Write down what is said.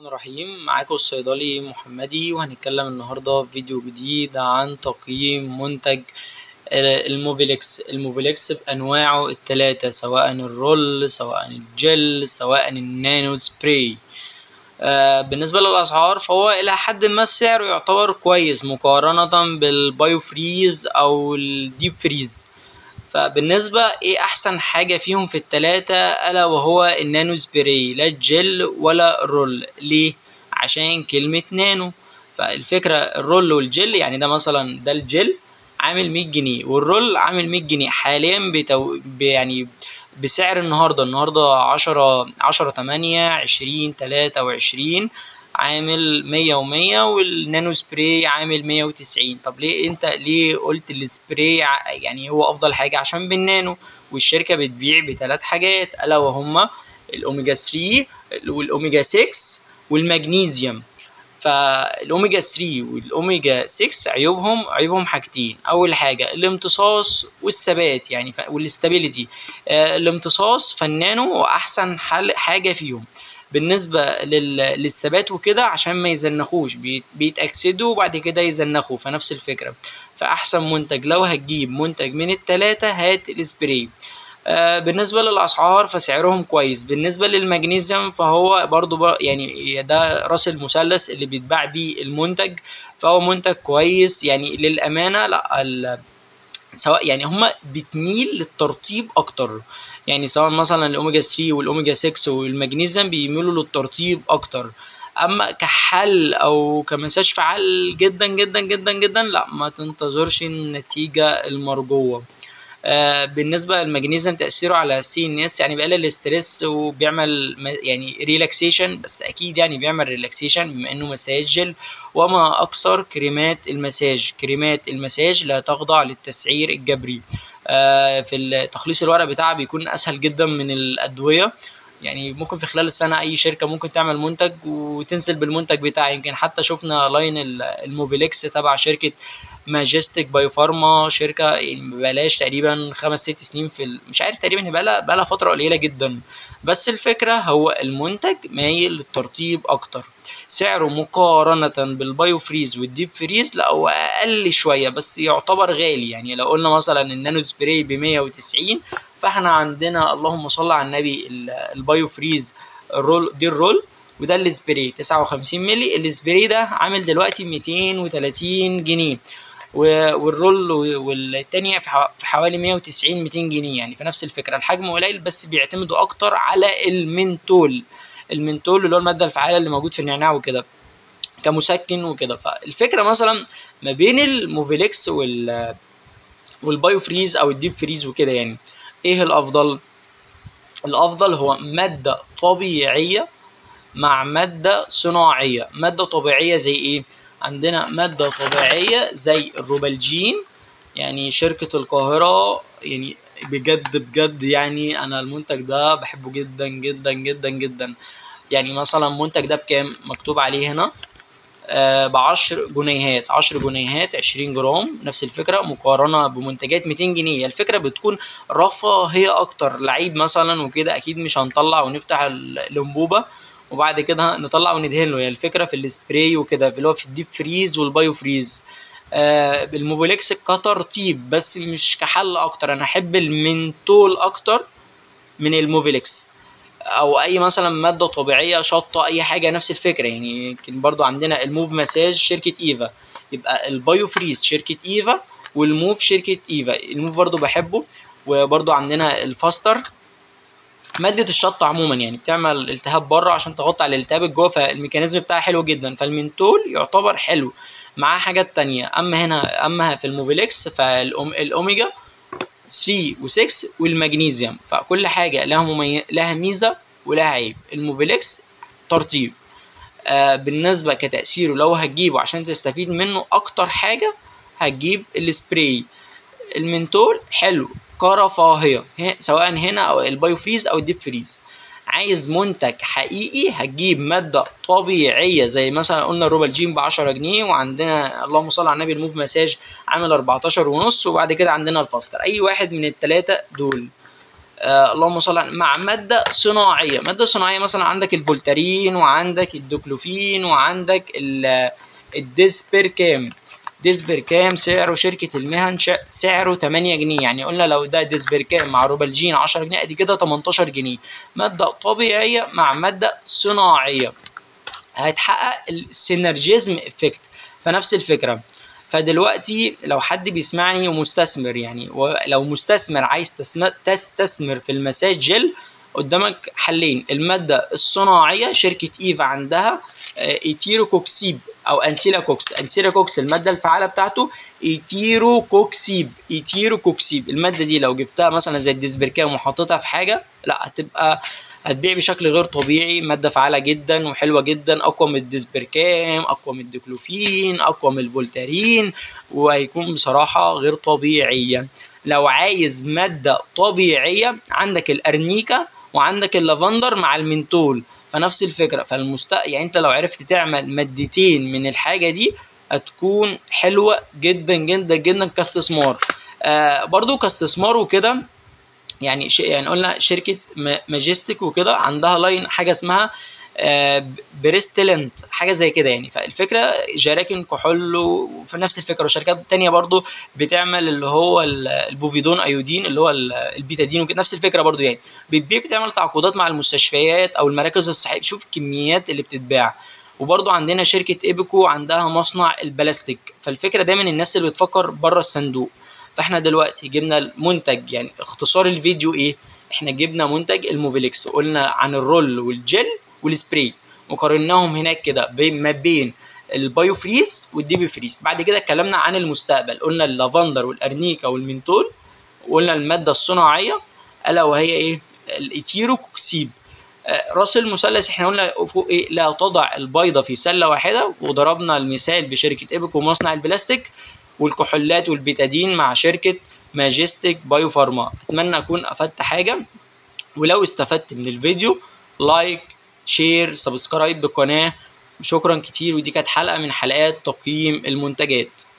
الرحيم معاكم الصيدلي محمدي وهنتكلم النهاردة في فيديو جديد عن تقييم منتج الموفيلكس الموفيلكس بأنواعه التلاتة سواء الرول سواء الجل سواء النانو سبراي آه بالنسبة للأسعار فهو إلى حد ما سعره يعتبر كويس مقارنة بالبايو فريز أو الديب فريز فبالنسبة ايه احسن حاجة فيهم في التلاتة الا وهو النانو سبراي لا الجل ولا الرول ليه عشان كلمة نانو فالفكرة الرول والجل يعني ده مثلا ده الجل عامل مية جنيه والرول عامل مية جنيه حاليا بتو... يعني بسعر النهاردة النهاردة عشرة عشرة تمانية عشرين تلاتة وعشرين عامل مية ومية والنانو سبراي عامل مية وتسعين طب ليه انت ليه قلت السبراي يعني هو افضل حاجة عشان بالنانو والشركة بتبيع بثلاث حاجات الا وهما الاوميجا 3 والاوميجا 6 والمغنيسيوم فالاوميجا 3 والاوميجا 6 عيوبهم عيوبهم حاجتين اول حاجه الامتصاص والثبات يعني ف... والاستابيليتي آه الامتصاص فالنانو احسن حل حاجه فيهم بالنسبه لل... للثبات وكده عشان ما يزنخوش بيت... بيتاكسدوا وبعد كده يزنخوا فنفس الفكره فاحسن منتج لو هتجيب منتج من التلاتة هات السبراي آه بالنسبة للأسعار فسعرهم كويس بالنسبة للمغنيسيوم فهو برضو بر يعني ده راس المثلث اللي بيتباع بيه المنتج فهو منتج كويس يعني للأمانة لا سواء يعني هما بتميل للترطيب أكتر يعني سواء مثلا الأوميجا 3 والأوميجا 6 والمغنيسيوم بيميلوا للترطيب أكتر اما كحل او كمساج فعال جدا جدا جدا جدا لا ما تنتظرش النتيجة المرجوة آه بالنسبة للمغنيسيوم تأثيره على السي ان اس يعني بيقلل الاسترس وبيعمل يعني ريلاكسيشن بس اكيد يعني بيعمل ريلاكسيشن بما انه مساج جل وما اكثر كريمات المساج كريمات المساج لا تخضع للتسعير الجبري آه في تخليص الورق بتاعها بيكون اسهل جدا من الادوية يعني ممكن في خلال السنة أي شركة ممكن تعمل منتج وتنزل بالمنتج بتاعها يمكن حتى شفنا لاين الموفيلكس تبع شركة ماجستيك بايو فارما شركة يعني ببلاش تقريبا خمس ست سنين في ال... مش عارف تقريبا هي بقالها بقالها فترة قليلة جدا بس الفكرة هو المنتج مايل للترطيب أكتر سعره مقارنة بالبايو فريز والديب فريز لا هو أقل شوية بس يعتبر غالي يعني لو قلنا مثلا النانو سبراي بمية وتسعين فاحنا عندنا اللهم صل على النبي البايو فريز الرول دي الرول وده السبراي تسعة وخمسين ملي السبراي ده عامل دلوقتي ميتين وتلاتين جنيه والرول والتانية في حوالي 190 200 جنيه يعني في نفس الفكرة الحجم قليل بس بيعتمدوا أكتر على المنتول المنتول اللي هو المادة الفعالة اللي موجود في النعناع وكده كمسكن وكده فالفكرة مثلا ما بين الموفيلكس وال والبايو فريز أو الديب فريز وكده يعني إيه الأفضل؟ الأفضل هو مادة طبيعية مع مادة صناعية مادة طبيعية زي إيه؟ عندنا مادة طبيعية زي الروبالجين يعني شركة القاهرة يعني بجد بجد يعني أنا المنتج ده بحبه جدا جدا جدا جدا يعني مثلا المنتج ده بكام مكتوب عليه هنا آه بعشر جنيهات عشر جنيهات عشرين جرام نفس الفكرة مقارنة بمنتجات ميتين جنيه الفكرة بتكون رفاهية أكتر لعيب مثلا وكده أكيد مش هنطلع ونفتح الأنبوبة وبعد كده نطلع وندهن له يعني الفكره في السبراي وكده اللي هو في الديب فريز والبايو فريز آه الموفيلكس كترطيب بس مش كحل اكتر انا احب المنتول اكتر من الموفيلكس او اي مثلا ماده طبيعيه شطه اي حاجه نفس الفكره يعني يمكن برضو عندنا الموف مساج شركه ايفا يبقى البايو فريز شركه ايفا والموف شركه ايفا الموف برضو بحبه وبرضو عندنا الفاستر مادة الشطة عموما يعني بتعمل التهاب بره عشان تغطي على الالتهاب الجوه فالميكانيزم بتاعها حلو جدا فالمنتول يعتبر حلو معاه حاجات تانية اما هنا اما في الموفيلكس فالاوميجا 3 و6 والمغنيسيوم فكل حاجة لها ممي... لها ميزة ولها عيب الموفيلكس ترطيب آه بالنسبة كتأثيره لو هتجيبه عشان تستفيد منه اكتر حاجة هتجيب السبراي المنتول حلو كرفاهيه سواء هنا او البايو فريز او الديب فريز عايز منتج حقيقي هتجيب ماده طبيعيه زي مثلا قلنا الروبالجين ب 10 جنيه وعندنا اللهم صل على النبي الموف مساج عامل 14 ونص وبعد كده عندنا الفاستر اي واحد من الثلاثه دول آه اللهم صل على مع ماده صناعيه ماده صناعيه مثلا عندك الفولتارين وعندك الدوكلوفين وعندك ال- الديسبركام ديسبركام سعره شركة المهن ش- سعره 8 جنيه يعني قلنا لو ده ديسبركام مع روبالجين 10 جنيه ادي كده 18 جنيه مادة طبيعية مع مادة صناعية هيتحقق السينرجيزم افكت فنفس الفكرة فدلوقتي لو حد بيسمعني ومستثمر يعني ولو مستثمر عايز تسم- تستثمر في المساج جل قدامك حلين المادة الصناعية شركة ايفا عندها آه، ايتيروكوكسيب او انسيلاكوكس انسيلاكوكس المادة الفعالة بتاعته ايتيروكوكسيب ايتيروكوكسيب المادة دي لو جبتها مثلا زي الديسبركام وحطيتها في حاجة لا هتبقى هتبيع بشكل غير طبيعي مادة فعالة جدا وحلوة جدا أقوى من الديسبركام أقوى من الديكلوفين أقوى من الفولتارين وهيكون بصراحة غير طبيعية لو عايز مادة طبيعية عندك الأرنيكا وعندك اللافندر مع المنتول فنفس الفكرة فالمست يعني أنت لو عرفت تعمل مادتين من الحاجة دي هتكون حلوة جدا جدا جدا كاستثمار آه برضو كاستثمار وكده يعني ش... يعني قلنا شركه م- ماجستيك وكده عندها لاين حاجه اسمها آه، بريستلنت حاجه زي كده يعني فالفكره جراكن كحول وفي نفس الفكره وشركات تانية برضو بتعمل اللي هو ال- البوفيدون ايودين اللي هو ال- البيتادين وكده نفس الفكره برضو يعني بتبيع بتعمل تعاقدات مع المستشفيات او المراكز الصحيه شوف الكميات اللي بتتباع وبرضو عندنا شركه ايبكو عندها مصنع البلاستيك فالفكره دايما الناس اللي بتفكر بره الصندوق فاحنا دلوقتي جبنا المنتج يعني اختصار الفيديو ايه احنا جبنا منتج الموفيليكس وقلنا عن الرول والجل والسبراي وقارناهم هناك كده بين- ما بين البايو فريز والديبي فريز بعد كده اتكلمنا عن المستقبل قلنا اللافندر والارنيكا والمنتول وقلنا الماده الصناعيه الا وهي ايه الايتيروكوكسيب آه، راس المثلث احنا قلنا فوق ايه لا تضع البيضه في سله واحده وضربنا المثال بشركه ايبك ومصنع البلاستيك والكحولات والبيتادين مع شركه ماجستيك بايو فارما اتمنى اكون افدت حاجه ولو استفدت من الفيديو لايك شير سبسكرايب بالقناه شكرا كتير ودي كانت حلقه من حلقات تقييم المنتجات